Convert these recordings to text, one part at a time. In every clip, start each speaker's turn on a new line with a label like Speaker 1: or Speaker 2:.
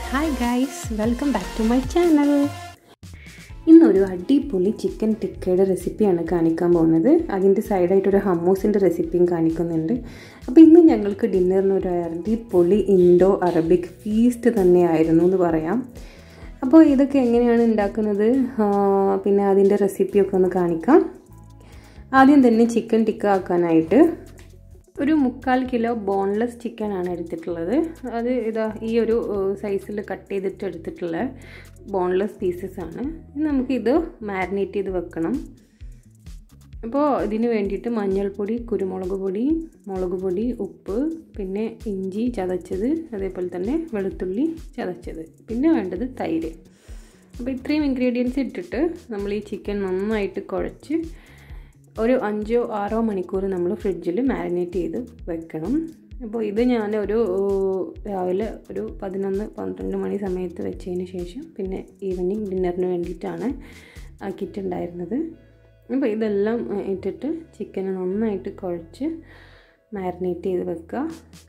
Speaker 1: hi guys welcome back to my channel ഇന്നൊരു അടിപൊളി chicken ടിക്കയുടെ റെസിപ്പിയാണ് കാണിക്കാൻ പോകുന്നത് അതിൻ്റെ സൈഡായിട്ടൊരു ഹമ്മൂസിൻ്റെ റെസിപ്പിയും കാണിക്കുന്നുണ്ട് അപ്പോൾ ഇന്ന് ഞങ്ങൾക്ക് ഡിന്നറിന് ഒരു അടിപൊളി ഇൻഡോ അറബിക് ഫീസ്റ്റ് തന്നെയായിരുന്നു എന്ന് പറയാം അപ്പോൾ ഇതൊക്കെ എങ്ങനെയാണ് ഉണ്ടാക്കുന്നത് പിന്നെ അതിൻ്റെ റെസിപ്പിയൊക്കെ ഒന്ന് കാണിക്കാം ആദ്യം തന്നെ ചിക്കൻ ടിക്ക ആക്കാനായിട്ട് ഒരു മുക്കാൽ കിലോ ബോൺലെസ് ചിക്കൻ ആണ് എടുത്തിട്ടുള്ളത് അത് ഇതാ ഈ ഒരു സൈസിൽ കട്ട് ചെയ്തിട്ട് എടുത്തിട്ടുള്ള ബോൺലെസ് പീസസ് ആണ് നമുക്കിത് മാരിനേറ്റ് ചെയ്ത് വെക്കണം അപ്പോൾ ഇതിന് വേണ്ടിയിട്ട് മഞ്ഞൾപ്പൊടി കുരുമുളക് പൊടി മുളക് പൊടി ഉപ്പ് പിന്നെ ഇഞ്ചി ചതച്ചത് അതേപോലെ തന്നെ വെളുത്തുള്ളി ചതച്ചത് പിന്നെ വേണ്ടത് തൈര് അപ്പോൾ ഇത്രയും ഇൻഗ്രീഡിയൻസ് ഇട്ടിട്ട് നമ്മൾ ഈ ചിക്കൻ നന്നായിട്ട് കുഴച്ച് ഒരു അഞ്ചോ ആറോ മണിക്കൂർ നമ്മൾ ഫ്രിഡ്ജിൽ മാരിനേറ്റ് ചെയ്ത് വെക്കണം അപ്പോൾ ഇത് ഞാൻ ഒരു രാവിലെ ഒരു പതിനൊന്ന് പന്ത്രണ്ട് മണി സമയത്ത് വെച്ചതിന് ശേഷം പിന്നെ ഈവനിങ് ഡിന്നറിന് വേണ്ടിയിട്ടാണ് ആക്കിയിട്ടുണ്ടായിരുന്നത് അപ്പോൾ ഇതെല്ലാം ഇട്ടിട്ട് ചിക്കൻ നന്നായിട്ട് കുഴച്ച് മാരിനേറ്റ് ചെയ്ത് വെക്കുക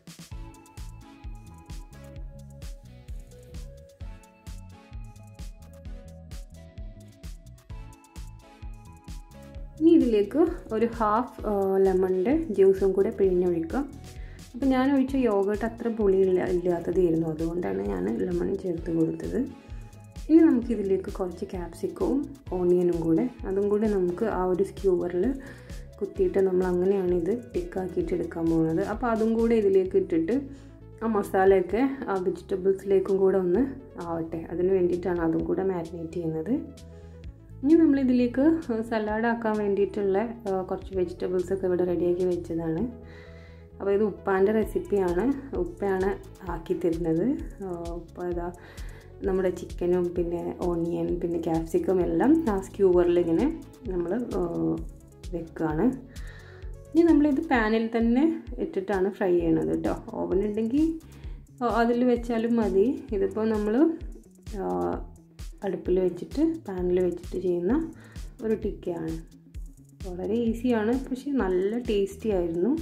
Speaker 1: ഇനി ഇതിലേക്ക് ഒരു ഹാഫ് ലെമണിൻ്റെ ജ്യൂസും കൂടെ പിഴിഞ്ഞൊഴിക്കുക അപ്പോൾ ഞാൻ ഒഴിച്ച യോഗട്ട് അത്ര പുളി ഇല്ലാത്തതായിരുന്നു അതുകൊണ്ടാണ് ഞാൻ ലെമൺ ചേർത്ത് കൊടുത്തത് ഇനി നമുക്കിതിലേക്ക് കുറച്ച് ക്യാപ്സിക്കവും ഓണിയനും കൂടെ അതും കൂടെ നമുക്ക് ആ ഒരു സ്ക്യൂവറിൽ കുത്തിയിട്ട് നമ്മൾ അങ്ങനെയാണ് ഇത് ടിക്കാക്കിയിട്ട് എടുക്കാൻ പോകുന്നത് അപ്പോൾ അതും കൂടെ ഇതിലേക്ക് ഇട്ടിട്ട് ആ മസാലയൊക്കെ ആ വെജിറ്റബിൾസിലേക്കും കൂടെ ഒന്ന് ആവട്ടെ അതിന് വേണ്ടിയിട്ടാണ് അതും കൂടെ മാരിനേറ്റ് ചെയ്യുന്നത് ഇനി നമ്മളിതിലേക്ക് സലാഡ് ആക്കാൻ വേണ്ടിയിട്ടുള്ള കുറച്ച് വെജിറ്റബിൾസ് ഒക്കെ ഇവിടെ റെഡിയാക്കി വെച്ചതാണ് അപ്പോൾ ഇത് ഉപ്പാൻ്റെ റെസിപ്പിയാണ് ഉപ്പയാണ് ആക്കി തരുന്നത് ഉപ്പ ഇതാ നമ്മുടെ ചിക്കനും പിന്നെ ഓണിയൻ പിന്നെ ക്യാപ്സിക്കം എല്ലാം ആ സ്ക്യൂവറിൽ ഇങ്ങനെ നമ്മൾ വെക്കുകയാണ് ഇനി നമ്മളിത് പാനിൽ തന്നെ ഇട്ടിട്ടാണ് ഫ്രൈ ചെയ്യണത് കേട്ടോ ഓവൻ ഉണ്ടെങ്കിൽ അതിൽ വെച്ചാലും മതി ഇതിപ്പോൾ നമ്മൾ അടുപ്പിൽ വെച്ചിട്ട് പാനിൽ വെച്ചിട്ട് ചെയ്യുന്ന ഒരു ടിക്കയാണ് വളരെ ഈസിയാണ് പക്ഷേ നല്ല ടേസ്റ്റി ആയിരുന്നു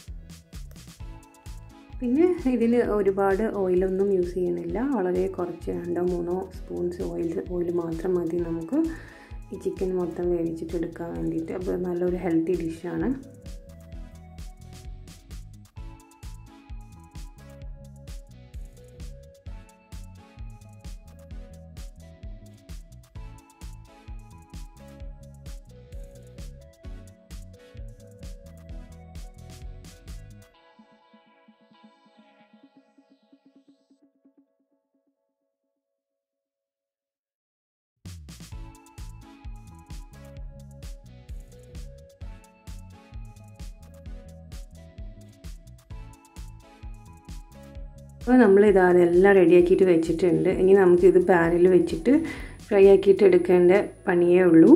Speaker 1: പിന്നെ ഇതിന് ഒരുപാട് ഓയിലൊന്നും യൂസ് ചെയ്യണില്ല വളരെ കുറച്ച് രണ്ടോ മൂന്നോ സ്പൂൺസ് ഓയിൽ ഓയിൽ മാത്രം മതി നമുക്ക് ഈ ചിക്കൻ മൊത്തം വേവിച്ചിട്ട് എടുക്കാൻ വേണ്ടിയിട്ട് അപ്പോൾ നല്ലൊരു ഹെൽത്തി ഡിഷാണ് അപ്പോൾ നമ്മൾ ഇത് അതെല്ലാം റെഡിയാക്കിയിട്ട് വെച്ചിട്ടുണ്ട് ഇനി നമുക്കിത് പാനിൽ വെച്ചിട്ട് ഫ്രൈ ആക്കിയിട്ട് എടുക്കേണ്ട പണിയേ ഉള്ളൂ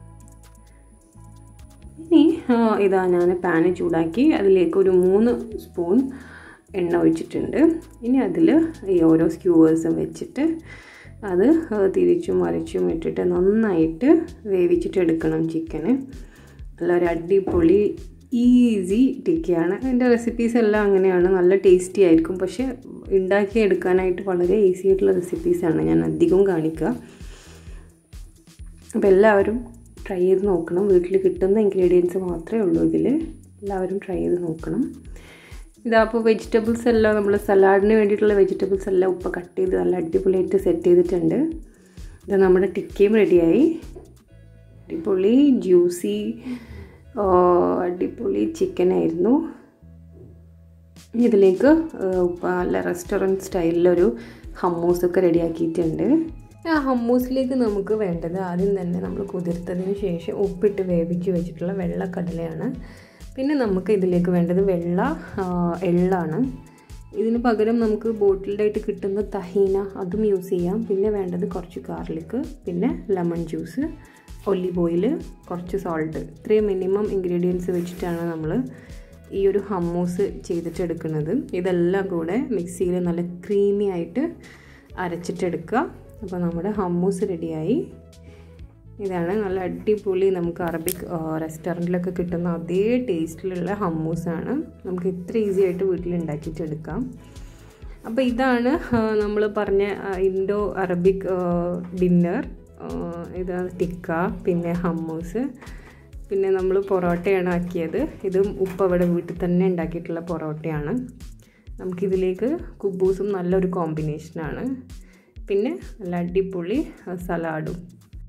Speaker 1: ഇനി ഇതാ ഞാൻ പാന് ചൂടാക്കി അതിലേക്ക് ഒരു മൂന്ന് സ്പൂൺ എണ്ണ ഒഴിച്ചിട്ടുണ്ട് ഇനി അതിൽ ഈ ഓരോ സ്ക്യൂവേഴ്സും വെച്ചിട്ട് അത് തിരിച്ചും മറിച്ചും ഇട്ടിട്ട് നന്നായിട്ട് വേവിച്ചിട്ട് എടുക്കണം ചിക്കന് നല്ലൊരു അടിപൊളി ഈസി ടിക്കയാണ് അതിൻ്റെ റെസിപ്പീസ് എല്ലാം അങ്ങനെയാണ് നല്ല ടേസ്റ്റി ആയിരിക്കും പക്ഷേ ഉണ്ടാക്കി എടുക്കാനായിട്ട് വളരെ ഈസി ആയിട്ടുള്ള റെസിപ്പീസാണ് ഞാൻ അധികവും കാണിക്കുക അപ്പോൾ എല്ലാവരും ട്രൈ ചെയ്ത് നോക്കണം വീട്ടിൽ കിട്ടുന്ന ഇൻഗ്രീഡിയൻസ് മാത്രമേ ഉള്ളൂ ഇതിൽ എല്ലാവരും ട്രൈ ചെയ്ത് നോക്കണം ഇതാപ്പോൾ വെജിറ്റബിൾസ് എല്ലാം നമ്മൾ സലാഡിന് വേണ്ടിയിട്ടുള്ള വെജിറ്റബിൾസ് എല്ലാം ഉപ്പ കട്ട് ചെയ്ത് നല്ല അടിപൊളിയായിട്ട് സെറ്റ് ചെയ്തിട്ടുണ്ട് ഇത് നമ്മുടെ ടിക്കയും റെഡിയായി അടിപൊളി ജ്യൂസി അടിപൊളി ചിക്കൻ ആയിരുന്നു ഇതിലേക്ക് ഉപ്പ നല്ല റെസ്റ്റോറൻറ്റ് സ്റ്റൈലിലൊരു ഹമ്മൂസൊക്കെ റെഡിയാക്കിയിട്ടുണ്ട് ആ ഹമ്മൂസിലേക്ക് നമുക്ക് വേണ്ടത് ആദ്യം തന്നെ നമ്മൾ കുതിർത്തതിന് ശേഷം ഉപ്പിട്ട് വേവിച്ച് വെച്ചിട്ടുള്ള വെള്ളക്കടലയാണ് പിന്നെ നമുക്ക് ഇതിലേക്ക് വേണ്ടത് വെള്ള എള്ളാണ് ഇതിന് പകരം നമുക്ക് ബോട്ടിൽഡായിട്ട് കിട്ടുന്ന തഹീന അതും യൂസ് ചെയ്യാം പിന്നെ വേണ്ടത് കുറച്ച് ഗാർലിക്ക് പിന്നെ ലെമൺ ജ്യൂസ് ഒലിവ് ഓയിൽ കുറച്ച് സോൾട്ട് ഇത്രയും മിനിമം ഇൻഗ്രീഡിയൻസ് വെച്ചിട്ടാണ് നമ്മൾ ഈ ഒരു ഹമ്മൂസ് ചെയ്തിട്ട് എടുക്കുന്നത് ഇതെല്ലാം കൂടെ മിക്സിയിൽ നല്ല ക്രീമി ആയിട്ട് അരച്ചിട്ടെടുക്കുക അപ്പോൾ നമ്മുടെ ഹമ്മൂസ് റെഡിയായി ഇതാണ് നല്ല അടിപൊളി നമുക്ക് അറബിക് റെസ്റ്റോറൻറ്റിലൊക്കെ കിട്ടുന്ന അതേ ടേസ്റ്റിലുള്ള ഹമ്മൂസാണ് നമുക്ക് ഇത്ര ഈസി ആയിട്ട് വീട്ടിൽ ഉണ്ടാക്കിയിട്ട് എടുക്കാം അപ്പോൾ ഇതാണ് നമ്മൾ പറഞ്ഞ ഇൻഡോ അറബിക് ഡിന്നർ ഇതാണ് ടിക്ക പിന്നെ ഹമ്മൂസ് പിന്നെ നമ്മൾ പൊറോട്ടയാണ് ആക്കിയത് ഇതും ഉപ്പ ഇവിടെ വീട്ടിൽ തന്നെ ഉണ്ടാക്കിയിട്ടുള്ള പൊറോട്ടയാണ് നമുക്കിതിലേക്ക് കുബൂസും നല്ലൊരു കോമ്പിനേഷനാണ് പിന്നെ നല്ല അടിപൊളി സലാഡും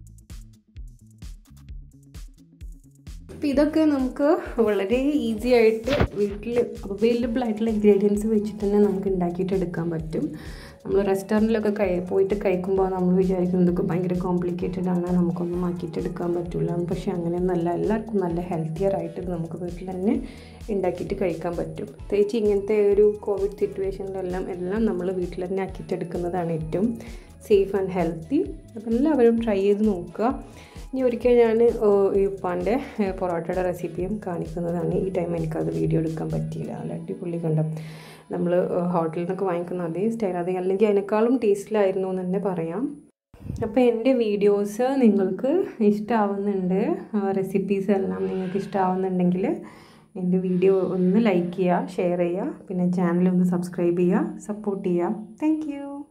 Speaker 1: അപ്പോൾ ഇതൊക്കെ നമുക്ക് വളരെ ഈസി ആയിട്ട് വീട്ടിൽ അവൈലബിൾ ആയിട്ടുള്ള ഇൻഗ്രീഡിയൻസ് വെച്ചിട്ട് തന്നെ നമുക്ക് ഉണ്ടാക്കിയിട്ട് എടുക്കാൻ പറ്റും നമ്മൾ റെസ്റ്റോറൻറ്റിലൊക്കെ കൈ പോയിട്ട് കഴിക്കുമ്പോൾ നമ്മൾ വിചാരിക്കുന്നതൊക്കെ ഭയങ്കര കോംപ്ലിക്കേറ്റഡ് ആണ് നമുക്കൊന്നും ആക്കിയിട്ട് എടുക്കാൻ പറ്റില്ല പക്ഷേ അങ്ങനെയൊന്നല്ല എല്ലാവർക്കും നല്ല ഹെൽത്തിയർ ആയിട്ട് നമുക്ക് വീട്ടിൽ തന്നെ ഉണ്ടാക്കിയിട്ട് കഴിക്കാൻ പറ്റും പ്രത്യേകിച്ച് ഇങ്ങനത്തെ ഒരു കോവിഡ് സിറ്റുവേഷനിലെല്ലാം എല്ലാം നമ്മൾ വീട്ടിൽ തന്നെ ആക്കിയിട്ട് എടുക്കുന്നതാണ് ഏറ്റവും സേഫ് ആൻഡ് ഹെൽത്തി അപ്പോൾ എല്ലാവരും ട്രൈ ചെയ്ത് നോക്കുക ഇനി ഒരിക്കൽ ഞാൻ ഈ ഉപ്പാൻ്റെ പൊറോട്ടയുടെ റെസിപ്പിയും കാണിക്കുന്നതാണ് ഈ ടൈം എനിക്കത് വീഡിയോ എടുക്കാൻ പറ്റിയില്ല നല്ല അടിപൊളി കണ്ടം നമ്മൾ ഹോട്ടലിൽ നിന്നൊക്കെ വാങ്ങിക്കുന്ന അതേ സ്റ്റൈൽ അതേ അല്ലെങ്കിൽ അതിനേക്കാളും ടേസ്റ്റിലായിരുന്നു എന്ന് തന്നെ പറയാം അപ്പോൾ എൻ്റെ വീഡിയോസ് നിങ്ങൾക്ക് ഇഷ്ടമാവുന്നുണ്ട് റെസിപ്പീസ് എല്ലാം നിങ്ങൾക്ക് ഇഷ്ടമാവുന്നുണ്ടെങ്കിൽ എൻ്റെ വീഡിയോ ഒന്ന് ലൈക്ക് ചെയ്യുക ഷെയർ ചെയ്യുക പിന്നെ ചാനൽ ഒന്ന് സബ്സ്ക്രൈബ് ചെയ്യുക സപ്പോർട്ട് ചെയ്യുക താങ്ക്